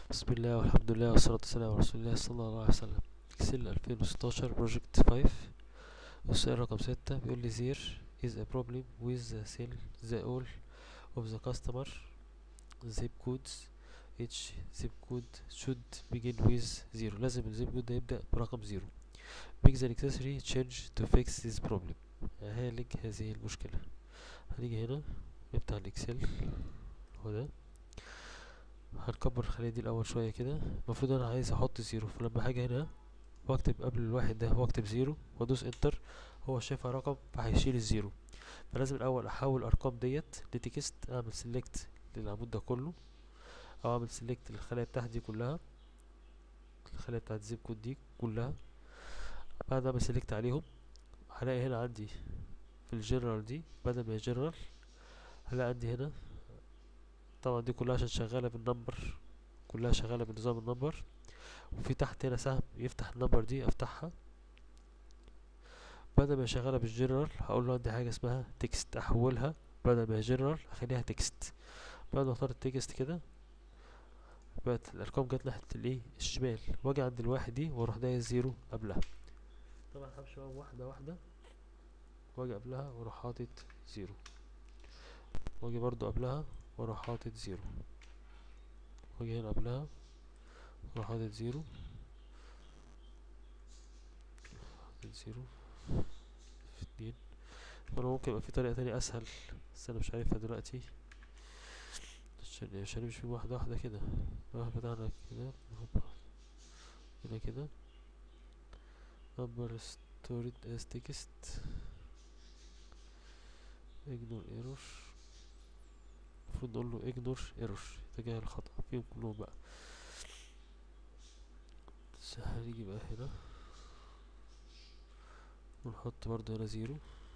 بسم الله والحمد لله والصلاة والسلام على رسول الله صلى الله عليه وسلم اكسل 2016 بروجكت 5 السؤال رقم 6 بيقول لي there is a problem with the cell the all of the customer zip codes each zip code should begin with zero لازم الزيب كود ده يبدأ برقم زيرو make the necessary change to fix this problem هعالج هذه المشكلة هنيجي هنا نفتح الاكسل هو ده هنكبر الخلية دي الأول شوية كده المفروض أنا عايز أحط زيرو فلما هاجي هنا واكتب قبل الواحد ده واكتب زيرو وادوس انتر هو شايفها رقم فهيشيل الزيرو فلازم الأول أحول الأرقام ديت لتكست أعمل سيلكت للعمود ده كله أو أعمل سيلكت للخلايا بتاعتي دي كلها الخلايا بتاعت الزيب كود دي كلها بعد ما أعمل سيلكت عليهم هلاقي هنا عندي في الجنرال دي بدل ما هي جنرال هلاقي عندي هنا طبعا دي كلها عشان شغالة بالنمبر كلها شغالة بنظام النمبر وفي تحت هنا سهم يفتح النمبر دي افتحها بدل ما هي شغالة بالجنرال هقول له عندي حاجة اسمها تكست احولها بدل ما هي جنرال اخليها تكست بعد ما اختار التكست كده بقت الارقام جت ناحية الايه الشمال واجي عند الواحد دي واروح دايس زيرو قبلها طبعا همشي بقى واحدة واحدة واجي قبلها واروح حاطط زيرو واجي برضو قبلها واروح حاطط زيرو واجي هنا قبلها واروح حاطط زيرو حاطط زيرو في اتنين وانا ممكن يبقى في طريقة تانية اسهل بس انا مش عارفها دلوقتي عشان عشان نمشي واحدة واحدة كده واحد بتاعنا كده هوبا هنا كده number stored as text ignore error المفروض نقول له ignore error تجاهل الخطأ فيهم كلهم بقى بس هنيجي بقى هنا ونحط برضه هنا زيرو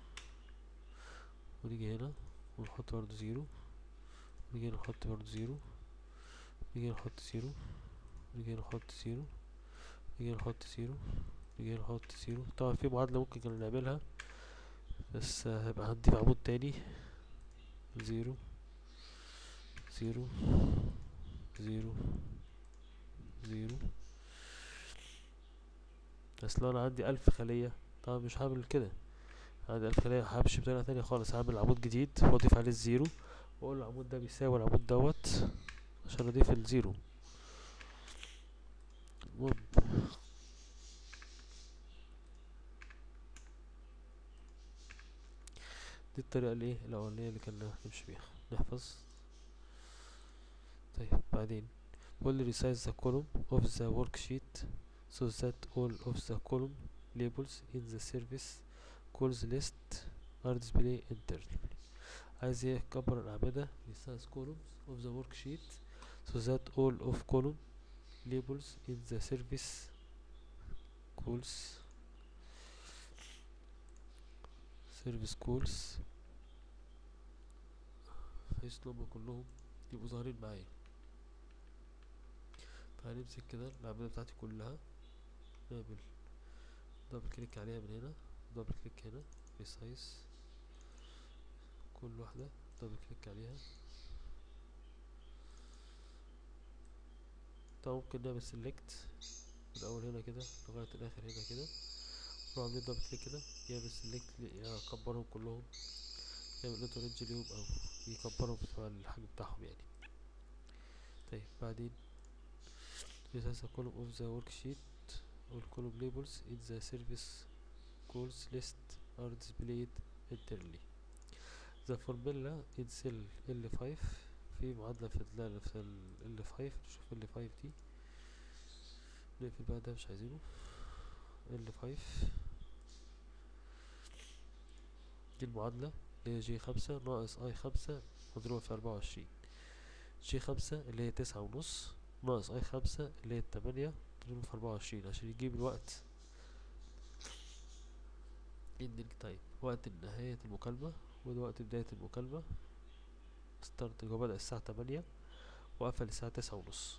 ونيجي هنا ونحط برضه زيرو ونيجي هنا نحط برضه زيرو نيجي هنا نحط زيرو نيجي هنا نحط زيرو نيجي هنا نحط زيرو نيجي هنا نحط زيرو طبعا في معادلة ممكن كنا نعملها بس هيبقى هنضيف عمود تاني زيرو زيرو زيرو زيرو بس لو انا عندي الف خلية طبعا مش هعمل كده عندي الف خلية همشي بطريقة تانية خالص هعمل عمود جديد واضيف عليه الزيرو واقول العمود ده بيساوي العمود دوت عشان اضيف الزيرو المهم دي الطريقة الايه الاولانية اللي كنا نمشي بيها نحفظ طيب بعدين will resize the column of the worksheet so that all of the column labels in the service calls list are displayed internally عايز يكبر الأعمدة resize columns of the worksheet so that all of column labels in the service calls service calls بحيث ان هما كلهم يبقوا ظاهرين معايا فهنمسك كده الأعمدة بتاعتي كلها نعمل دبل كليك عليها من هنا دبل كليك هنا ريسايز كل واحدة دبل كليك عليها طبعا ممكن نعمل سيلكت من الأول هنا كده لغاية الآخر هنا كده نروح عاملين دبل كليك كده يعمل سيلكت يكبرهم كلهم يعمل اوتو رينج ليهم أو يكبرهم بتوع الحجم بتاعهم يعني طيب بعدين resize the column of the worksheet all column labels in the service calls list are displayed internally the formula in cell L5 في معادلة في ال في ال L5 نشوف L5 دي نقفل بقى ده مش عايزينه L5 دي المعادلة اللي هي جي خمسة ناقص اي خمسة مضروبة في أربعة وعشرين جي خمسة اللي هي تسعة ونص ناقص اي خمسة اللي هي التمانية مضروبة في أربعة وعشرين عشان يجيب الوقت ending time وقت نهاية المكالمة وده وقت بداية المكالمة ستارت هو بدأ الساعة تمانية وقفل الساعة تسعة ونص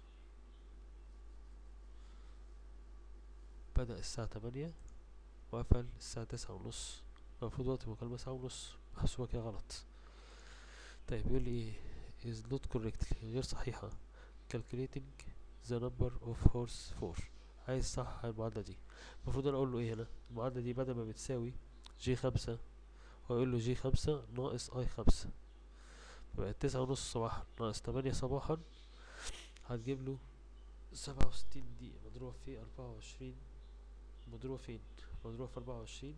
بدأ الساعة تمانية وقفل الساعة تسعة ونص المفروض وقت المكالمة ساعة ونص محسوبة كده غلط طيب يقول لي ايه is not correctly غير صحيحة calculating the number of horse for عايز صح المعادلة دي المفروض انا اقول له ايه هنا المعادلة دي بدل ما بتساوي جي خمسة واقول له جي خمسة ناقص اي خمسة بقت تسعة ونص صباحا ناقص تمانية صباحا هتجيب له سبعة وستين دقيقة مضروبة في أربعة وعشرين مضروبة فين؟ مضروبة في أربعة وعشرين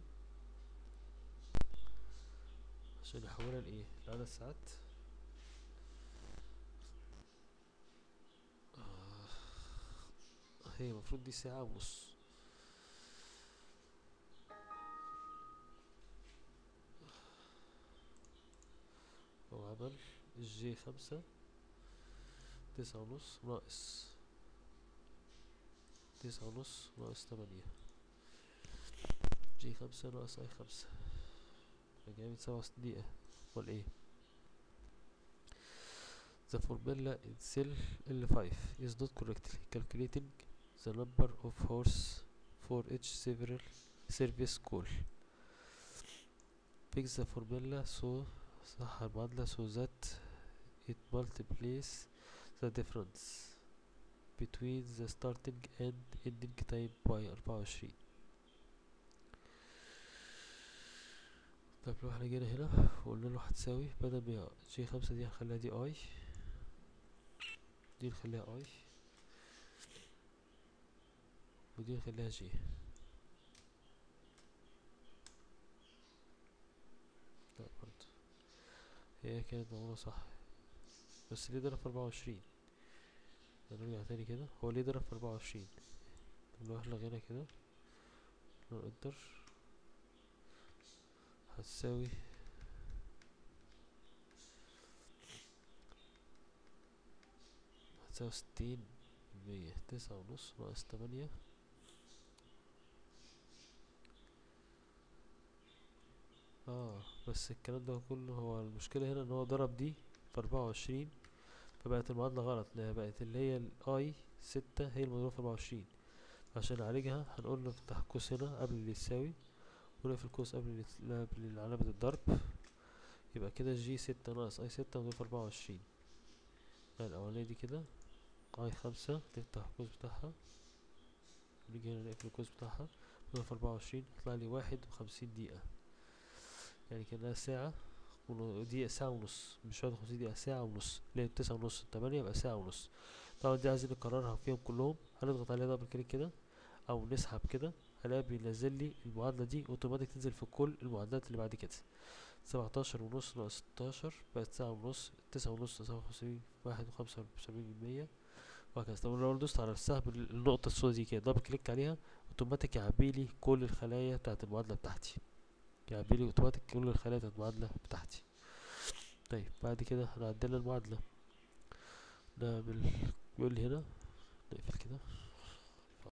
عشان يحولها لإيه؟ لعدد ساعات آه، هي المفروض دي ساعة ونص هو عمل الجي خمسة تسعة ونص ناقص تسعة ونص ناقص تمانية جي خمسة ناقص اي خمسة جايب سبعة وستين دقيقة امال ايه The formula in cell L5 is not correctly calculating the number of horse for each several service call. Pick the formula so صح المعادلة so that it multiplies the difference between the starting and ending time by أربعة وعشرين طيب لو احنا جينا هنا وقلنا له هتساوي بدل ما جي خمسة دي هنخليها دي اي دي نخليها اي ودي نخليها جي لا برضه هي كانت معمولة صح بس ليه ضرب في أربعة وعشرين نرجع تاني كده هو ليه ضرب في أربعة وعشرين طب لو احنا لغينا كده نقول انتر هتساوي هتساوي ستين مية تسعة ونص ناقص تمانية اه بس الكلام ده كله هو المشكلة هنا ان هو ضرب دي في أربعة وعشرين فبقت المعادلة غلط لأنها بقت اللي هي الاي ستة هي المضروبة في أربعة وعشرين عشان نعالجها هنقول له نفتح قوس هنا قبل اللي يساوي ونقفل القوس قبل اللي قبل علامة الضرب يبقى كده جي ستة ناقص اي ستة مضروب في أربعة وعشرين الأولانية دي كده اي خمسة نفتح القوس بتاعها نيجي هنا نقفل القوس بتاعها نضرب في أربعة وعشرين يطلع لي واحد وخمسين دقيقة يعني كأنها ساعة ودقيقة ساعة ونص مش واحد وخمسين دقيقة ساعة ونص اللي هي تسعة ونص تمانية يبقى ساعة ونص طبعا دي عايزين نكررها فيهم كلهم هنضغط عليها دبل كليك كده أو نسحب كده هلاقي بينزل لي المعادلة دي اوتوماتيك تنزل في كل المعادلات اللي بعد كده سبعتاشر ونص ناقص ستاشر بقت ساعة ونص تسعة ونص سبعة وخمسين واحد وخمسة وسبعين بالمية وهكذا طب لو دوست على السهم النقطة السوداء دي كده دبل كليك عليها اوتوماتيك يعبيلي كل الخلايا بتاعت المعادلة بتاعتي يعبيلي اوتوماتيك كل الخلايا بتاعت المعادلة بتاعتي طيب بعد كده هنعدل المعادلة نعمل بيقول لي هنا نقفل كده